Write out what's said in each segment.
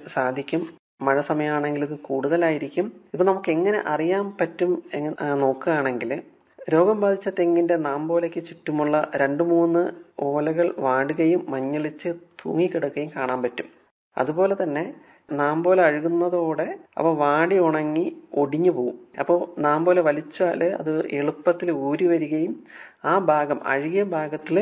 സാധിക്കും മഴ സമയമാണെങ്കിൽ ഇത് കൂടുതലായിരിക്കും ഇപ്പൊ നമുക്ക് എങ്ങനെ അറിയാൻ പറ്റും എങ്ങ- ആ, നോക്കുകയാണെങ്കിൽ രോഗം ബാധിച്ച തെങ്ങിന്റെ നാമ്പോലയ്ക്ക് ചുറ്റുമുള്ള രണ്ട് മൂന്ന് ഓലകൾ വാടുകയും മഞ്ഞളിച്ച് തൂങ്ങിക്കിടക്കുകയും കാണാൻ പറ്റും അതുപോലെ തന്നെ നാമ്പോല അഴുകുന്നതോടെ അവ വാടി ഉണങ്ങി ഒടിഞ്ഞു പോകും അപ്പോൾ നാമ്പോല വലിച്ചാൽ അത് എളുപ്പത്തിൽ ഊരി വരികയും ആ ഭാഗം അഴുകിയ ഭാഗത്തിൽ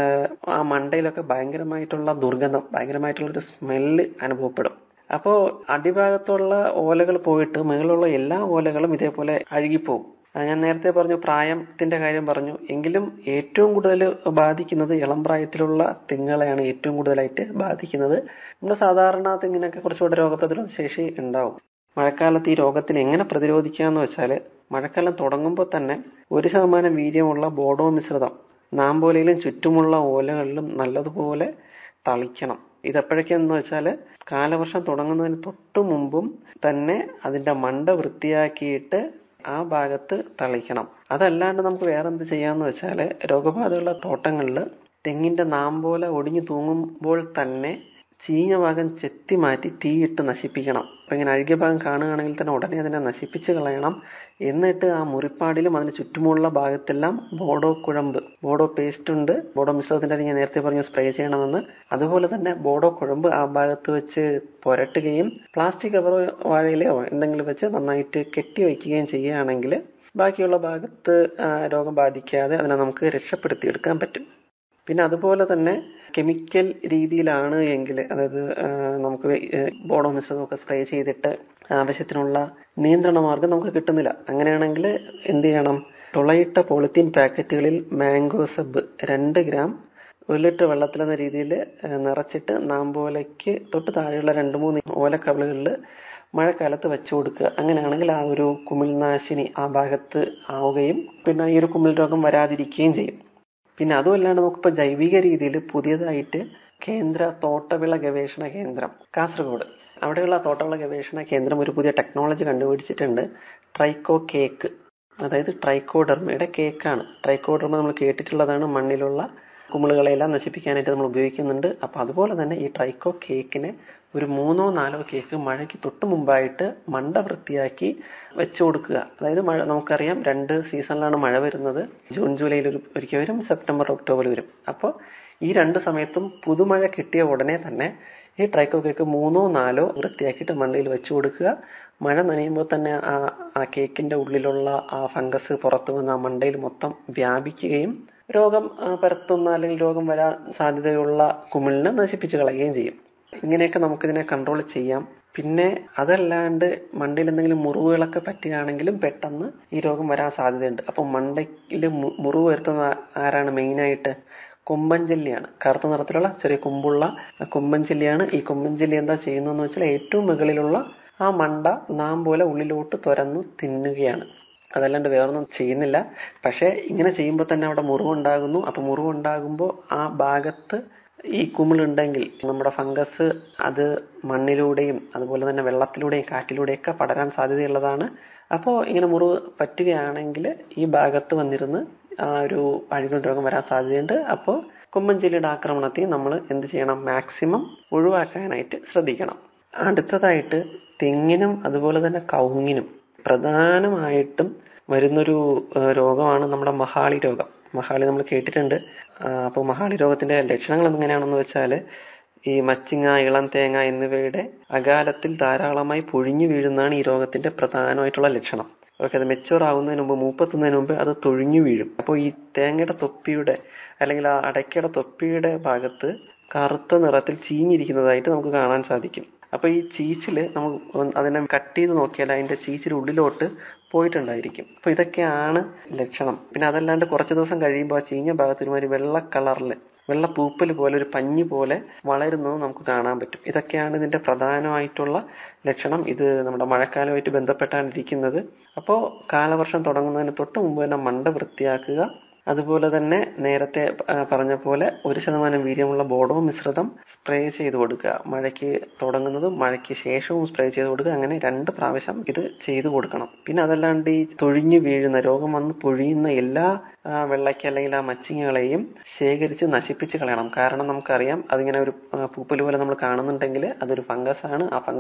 ആ മണ്ടയിലൊക്കെ ഭയങ്കരമായിട്ടുള്ള ദുർഗന്ധം ഭയങ്കരമായിട്ടുള്ള ഒരു സ്മെല്ല് അനുഭവപ്പെടും അപ്പോൾ അടിഭാഗത്തുള്ള ഓലകൾ പോയിട്ട് മുകളിലുള്ള എല്ലാ ഓലകളും ഇതേപോലെ അഴുകിപ്പോവും അത് ഞാൻ നേരത്തെ പറഞ്ഞു പ്രായത്തിന്റെ കാര്യം പറഞ്ഞു എങ്കിലും ഏറ്റവും കൂടുതൽ ബാധിക്കുന്നത് ഇളം പ്രായത്തിലുള്ള തെങ്ങുകളെയാണ് ഏറ്റവും കൂടുതലായിട്ട് ബാധിക്കുന്നത് നമ്മൾ സാധാരണ തെങ്ങിനൊക്കെ കുറച്ചുകൂടെ രോഗപ്രതിരോധ ശേഷി ഉണ്ടാവും മഴക്കാലത്ത് ഈ രോഗത്തിന് എങ്ങനെ പ്രതിരോധിക്കാന്ന് വെച്ചാൽ മഴക്കാലം തുടങ്ങുമ്പോൾ തന്നെ ഒരു ശതമാനം വീര്യമുള്ള ബോഡോ മിശ്രിതം നാമ്പോലയിലും ചുറ്റുമുള്ള ഓലകളിലും നല്ലതുപോലെ തളിക്കണം ഇതെപ്പോഴൊക്കെയെന്ന് വെച്ചാൽ കാലവർഷം തുടങ്ങുന്നതിന് തൊട്ടു മുമ്പും തന്നെ അതിന്റെ മണ്ട വൃത്തിയാക്കിയിട്ട് ആ ഭാഗത്ത് തളിക്കണം അതല്ലാണ്ട് നമുക്ക് വേറെ എന്ത് ചെയ്യാന്ന് വെച്ചാൽ രോഗബാധയുള്ള തോട്ടങ്ങളിൽ തെങ്ങിന്റെ നാമ്പോല ഒടിഞ്ഞു തൂങ്ങുമ്പോൾ തന്നെ ചീഞ്ഞ ഭാഗം ചെത്തി മാറ്റി തീയിട്ട് നശിപ്പിക്കണം അപ്പൊ ഇങ്ങനെ അഴുകിയ ഭാഗം കാണുകയാണെങ്കിൽ തന്നെ ഉടനെ അതിനെ നശിപ്പിച്ച് കളയണം എന്നിട്ട് ആ മുറിപ്പാടിലും അതിന് ചുറ്റുമുള്ള ഭാഗത്തെല്ലാം ബോഡോ കുഴമ്പ് ബോഡോ പേസ്റ്റ് ഉണ്ട് ബോഡോ മിശ്രിതത്തിന്റെ അരി ഞാൻ നേരത്തെ പറഞ്ഞു സ്പ്രേ ചെയ്യണമെന്ന് അതുപോലെ തന്നെ ബോഡോ കുഴമ്പ് ആ ഭാഗത്ത് വെച്ച് പുരട്ടുകയും പ്ലാസ്റ്റിക് കവറോ വാഴയിലയോ എന്തെങ്കിലും വെച്ച് നന്നായിട്ട് കെട്ടി വയ്ക്കുകയും ചെയ്യുകയാണെങ്കിൽ ബാക്കിയുള്ള ഭാഗത്ത് ആ, രോഗം ബാധിക്കാതെ അതിനെ നമുക്ക് രക്ഷപ്പെടുത്തിയെടുക്കാൻ പറ്റും പിന്നെ അതുപോലെ തന്നെ കെമിക്കൽ രീതിയിലാണ് എങ്കിൽ അതായത് ആ, നമുക്ക് ബോഡോ മിശ്രിതമൊക്കെ സ്പ്രേ ചെയ്തിട്ട് ആവശ്യത്തിനുള്ള നിയന്ത്രണ മാർഗം നമുക്ക് കിട്ടുന്നില്ല അങ്ങനെയാണെങ്കിൽ എന്ത് ചെയ്യണം തുളയിട്ട പോളിത്തീൻ പാക്കറ്റുകളിൽ മാംഗോ സബ് രണ്ട് ഗ്രാം ഒരു ലിറ്റർ വെള്ളത്തിലെന്ന രീതിയിൽ നിറച്ചിട്ട് നാമ്പോലയ്ക്ക് തൊട്ട് താഴെയുള്ള രണ്ട് മൂന്ന് ഓലക്കവളുകളിൽ മഴക്കാലത്ത് വെച്ചു കൊടുക്കുക അങ്ങനെയാണെങ്കിൽ ആ ഒരു കുമിൾനാശിനി ആ ഭാഗത്ത് ആവുകയും പിന്നെ ഈ ഒരു കുമിൾ രോഗം വരാതിരിക്കുകയും ചെയ്യും പിന്നെ അതുമല്ലാണ്ട് നമുക്കിപ്പോൾ ജൈവിക രീതിയിൽ പുതിയതായിട്ട് കേന്ദ്ര തോട്ടവിള ഗവേഷണ കേന്ദ്രം കാസർഗോഡ് അവിടെയുള്ള തോട്ടവിള ഗവേഷണ കേന്ദ്രം ഒരു പുതിയ ടെക്നോളജി കണ്ടുപിടിച്ചിട്ടുണ്ട് ട്രൈക്കോ കേക്ക് അതായത് ട്രൈക്കോഡെർമയുടെ കേക്കാണ് ട്രൈക്കോഡെർമ നമ്മൾ കേട്ടിട്ടുള്ളതാണ് മണ്ണിലുള്ള കുമിളുകളെല്ലാം നശിപ്പിക്കാനായിട്ട് നമ്മൾ ഉപയോഗിക്കുന്നുണ്ട് അപ്പൊ അതുപോലെ തന്നെ ഈ ട്രൈക്കോ കേക്കിനെ ഒരു മൂന്നോ നാലോ കേക്ക് മഴയ്ക്ക് തൊട്ട് മുമ്പായിട്ട് മണ്ട വൃത്തിയാക്കി വെച്ചു കൊടുക്കുക അതായത് മഴ നമുക്കറിയാം രണ്ട് സീസണിലാണ് മഴ വരുന്നത് ജൂൺ ജൂലൈയിൽ ഒരു ഒരിക്കൽ വരും സെപ്റ്റംബർ ഒക്ടോബർ വരും അപ്പോൾ ഈ രണ്ട് സമയത്തും പുതുമഴ കിട്ടിയ ഉടനെ തന്നെ ഈ ട്രൈക്കോ കേക്ക് മൂന്നോ നാലോ വൃത്തിയാക്കിയിട്ട് മണ്ടയിൽ വെച്ചു കൊടുക്കുക മഴ നനയുമ്പോൾ തന്നെ ആ ആ കേക്കിന്റെ ഉള്ളിലുള്ള ആ ഫംഗസ് പുറത്തു വന്ന് ആ മണ്ടയിൽ മൊത്തം വ്യാപിക്കുകയും രോഗം ആ, പരത്തുന്ന അല്ലെങ്കിൽ രോഗം വരാൻ സാധ്യതയുള്ള കുമിളിനെ നശിപ്പിച്ച് കളയുകയും ചെയ്യും ഇങ്ങനെയൊക്കെ നമുക്കിതിനെ കൺട്രോൾ ചെയ്യാം പിന്നെ അതല്ലാണ്ട് മണ്ടയിൽ എന്തെങ്കിലും മുറിവുകളൊക്കെ പറ്റുകയാണെങ്കിലും പെട്ടെന്ന് ഈ രോഗം വരാൻ സാധ്യതയുണ്ട് അപ്പം മണ്ടയിൽ മുറിവ് വരുത്തുന്ന ആരാണ് മെയിനായിട്ട് കൊമ്പൻചെല്ലിയാണ് കറുത്ത നിറത്തിലുള്ള ചെറിയ കൊമ്പുള്ള കൊമ്പൻചെല്ലിയാണ് ഈ കൊമ്പൻചെല്ലി എന്താ ചെയ്യുന്നതെന്ന് വെച്ചാൽ ഏറ്റവും മുകളിലുള്ള ആ മണ്ട നാം പോലെ ഉള്ളിലോട്ട് തുരന്ന് തിന്നുകയാണ് അതല്ലാണ്ട് വേറൊന്നും ചെയ്യുന്നില്ല പക്ഷേ ഇങ്ങനെ ചെയ്യുമ്പോൾ തന്നെ അവിടെ മുറിവുണ്ടാകുന്നു അപ്പൊ മുറിവുണ്ടാകുമ്പോൾ ആ ഭാഗത്ത് ഈ കുമിളുണ്ടെങ്കിൽ നമ്മുടെ ഫംഗസ് അത് മണ്ണിലൂടെയും അതുപോലെ തന്നെ വെള്ളത്തിലൂടെയും കാറ്റിലൂടെയൊക്കെ പടരാൻ സാധ്യതയുള്ളതാണ് അപ്പോൾ ഇങ്ങനെ മുറിവ് പറ്റുകയാണെങ്കിൽ ഈ ഭാഗത്ത് വന്നിരുന്ന് ആ ഒരു അഴുകൽ രോഗം വരാൻ സാധ്യതയുണ്ട് അപ്പോൾ കുമ്പൻചെല്ലിയുടെ ആക്രമണത്തെ നമ്മൾ എന്ത് ചെയ്യണം മാക്സിമം ഒഴിവാക്കാനായിട്ട് ശ്രദ്ധിക്കണം അടുത്തതായിട്ട് തെങ്ങിനും അതുപോലെ തന്നെ കവുങ്ങിനും പ്രധാനമായിട്ടും വരുന്നൊരു ആ, രോഗമാണ് നമ്മുടെ മഹാളി രോഗം മഹാളി നമ്മൾ കേട്ടിട്ടുണ്ട് അപ്പോൾ മഹാളി രോഗത്തിന്റെ ലക്ഷണങ്ങൾ എങ്ങനെയാണെന്ന് വെച്ചാൽ ഈ മച്ചിങ്ങ ഇളം തേങ്ങ എന്നിവയുടെ അകാലത്തിൽ ധാരാളമായി പൊഴിഞ്ഞു വീഴുന്നതാണ് ഈ രോഗത്തിന്റെ പ്രധാനമായിട്ടുള്ള ലക്ഷണം ഓക്കെ അത് മെച്ചൂർ ആവുന്നതിന് മുമ്പ് മൂപ്പത്തുന്നതിന് മുമ്പ് അത് തൊഴിഞ്ഞു വീഴും അപ്പോൾ ഈ തേങ്ങയുടെ തൊപ്പിയുടെ അല്ലെങ്കിൽ ആ അടയ്ക്കയുടെ തൊപ്പിയുടെ ഭാഗത്ത് കറുത്ത നിറത്തിൽ ചീഞ്ഞിരിക്കുന്നതായിട്ട് നമുക്ക് കാണാൻ സാധിക്കും അപ്പൊ ഈ ചീച്ചില് നമുക്ക് അതിനെ കട്ട് ചെയ്ത് നോക്കിയാൽ അതിന്റെ ചീച്ചിൽ ഉള്ളിലോട്ട് പോയിട്ടുണ്ടായിരിക്കും അപ്പൊ ഇതൊക്കെയാണ് ലക്ഷണം പിന്നെ അതല്ലാണ്ട് കുറച്ച് ദിവസം കഴിയുമ്പോൾ ആ ചീഞ്ഞ ഭാഗത്ത് ഒരുമാതിരി വെള്ള കളറില് വെള്ള പൂപ്പൽ പോലെ ഒരു പഞ്ഞി പോലെ വളരുന്നത് നമുക്ക് കാണാൻ പറ്റും ഇതൊക്കെയാണ് ഇതിന്റെ പ്രധാനമായിട്ടുള്ള ലക്ഷണം ഇത് നമ്മുടെ മഴക്കാലമായിട്ട് ബന്ധപ്പെട്ടാണ് ഇരിക്കുന്നത് അപ്പോൾ കാലവർഷം തുടങ്ങുന്നതിന് തൊട്ട് മുമ്പ് തന്നെ മണ്ട വൃത്തിയാക്കുക അതുപോലെ തന്നെ നേരത്തെ ആ, പറഞ്ഞ പോലെ ഒരു ശതമാനം വീര്യമുള്ള ബോഡോ മിശ്രിതം സ്പ്രേ ചെയ്ത് കൊടുക്കുക മഴയ്ക്ക് തുടങ്ങുന്നതും മഴയ്ക്ക് ശേഷവും സ്പ്രേ ചെയ്ത് കൊടുക്കുക അങ്ങനെ രണ്ട് പ്രാവശ്യം ഇത് ചെയ്തു കൊടുക്കണം പിന്നെ അതല്ലാണ്ട് ഈ തൊഴിഞ്ഞു വീഴുന്ന രോഗം വന്ന് പൊഴിയുന്ന എല്ലാ ആ, വെള്ളയ്ക്ക അല്ലെങ്കിൽ ആ മച്ചിങ്ങകളെയും ശേഖരിച്ച് നശിപ്പിച്ച് കളയണം കാരണം നമുക്കറിയാം അതിങ്ങനെ ഒരു ആ, പൂപ്പൽ പോലെ നമ്മൾ കാണുന്നുണ്ടെങ്കിൽ അതൊരു ഫംഗസ് ആണ് ആ ഫംഗസ്